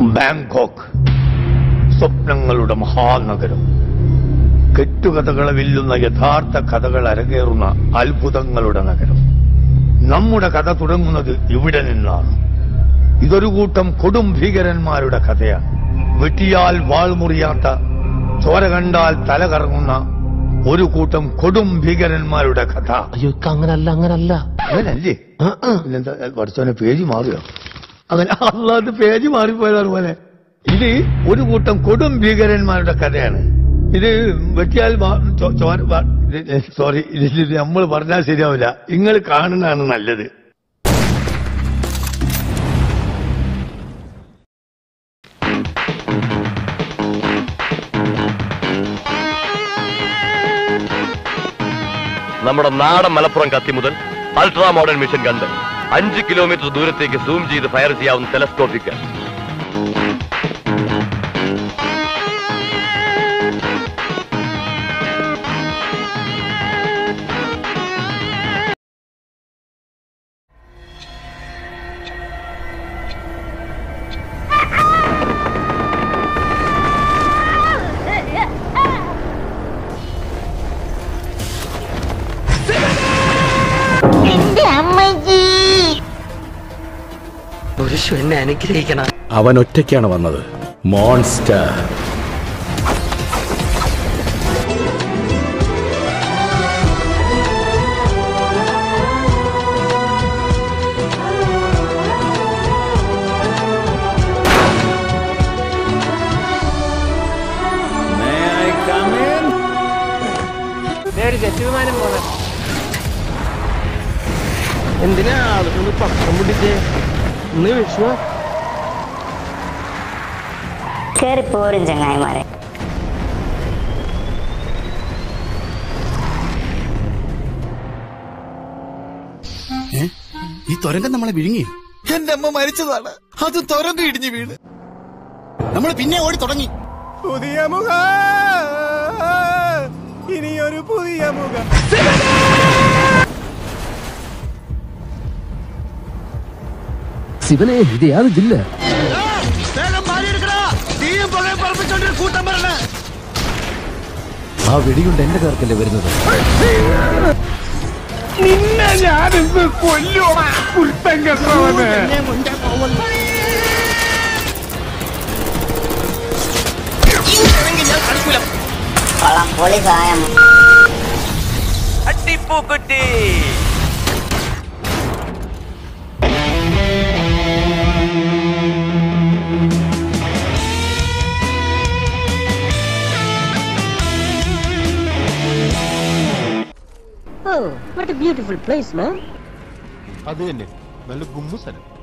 Bangkok സ്വപ്നങ്ങളുടെ മഹാനഗരം കെട്ടുകഥകളെ വില്ലുന്ന യഥാർത്ഥ കഥകൾ അരങ്ങേറുന്ന അത്ഭുതങ്ങളുടെ നഗരം നമ്മുടെ കഥ തുടങ്ങുന്നത് ഇവിടെ നിന്നാണ് ഇതൊരു കൂട്ടം കൊടും ഭീകരന്മാരുടെ കഥയാണ് വെട്ടിയാൽ വാൾ മുറിയാത്ത ചോര കണ്ടാൽ തല കറങ്ങുന്ന ഒരു കൂട്ടം കൊടും ഭീകരന്മാരുടെ കഥ അയ്യോ ഇക്ക അങ്ങനല്ല അങ്ങനല്ല അങ്ങനല്ലേ പിന്നെന്താ പഠിച്ചവനെ പേജ് മാറിയോ അങ്ങനെ അള്ളാന്റെ പേജ് മാറിപ്പോയതാണ് പോലെ ഇത് ഒരു കൂട്ടം കൊടും ഭീകരന്മാരുടെ കഥയാണ് ഇത് വെട്ടിയാൽ വാ- ചോ- ചോര വാ- ഇത് സോറി ഇത് നമ്മൾ പറഞ്ഞാൽ ശരിയാവില്ല നിങ്ങൾ കാണുന്നതാണ് നല്ലത് നമ്മുടെ നാടൻ മലപ്പുറം കത്തി മുതൽ അൾട്രാ മോഡേൺ മിഷൻ കണ്ട് അഞ്ച് കിലോമീറ്റർ ദൂരത്തേക്ക് സൂം ചെയ്ത് ഫയർ ചെയ്യാവുന്ന ടെലസ്കോപ്പിക് എന്റെ അമ്മജി പുരുഷു എന്നെ അനുഗ്രഹിക്കണം അവൻ ഒറ്റയ്ക്കാണ് വന്നത് മോൺസ്റ്റർ എന്തിനാ ആളുകൾ പക്കം പിടിച്ചേ ഇന്ന് വിഷു കേറി പോരും ചങ്ങായിമാരെ ഈ തുരങ്കം നമ്മളെ വിഴുങ്ങി എന്റെ അമ്മ മരിച്ചതാണ് അത് തുരങ്കം ഇടിഞ്ഞു വീണ് നമ്മൾ പിന്നെ ഓടി തുടങ്ങി പുതിയ മുഖ ഇനിയൊരു പുതിയ മുഖം ശിവനെ ഇത് യാത് ജില്ല ആ വെടികൊണ്ട് എന്റെ കാർക്കല്ലേ വരുന്നത് നിന്നെ ഞാനിന്ന് കൊല്ലോണ കുരുത്തം കെട്ടവന് കൊള്ളാം പൊളി സായം അട്ടിപ്പൂക്കുട്ടി ബ്യൂട്ടിഫുൾ പ്ലേസ് മാൻ അത് തന്നെ നല്ല ഗുമ്മ സ്ഥലം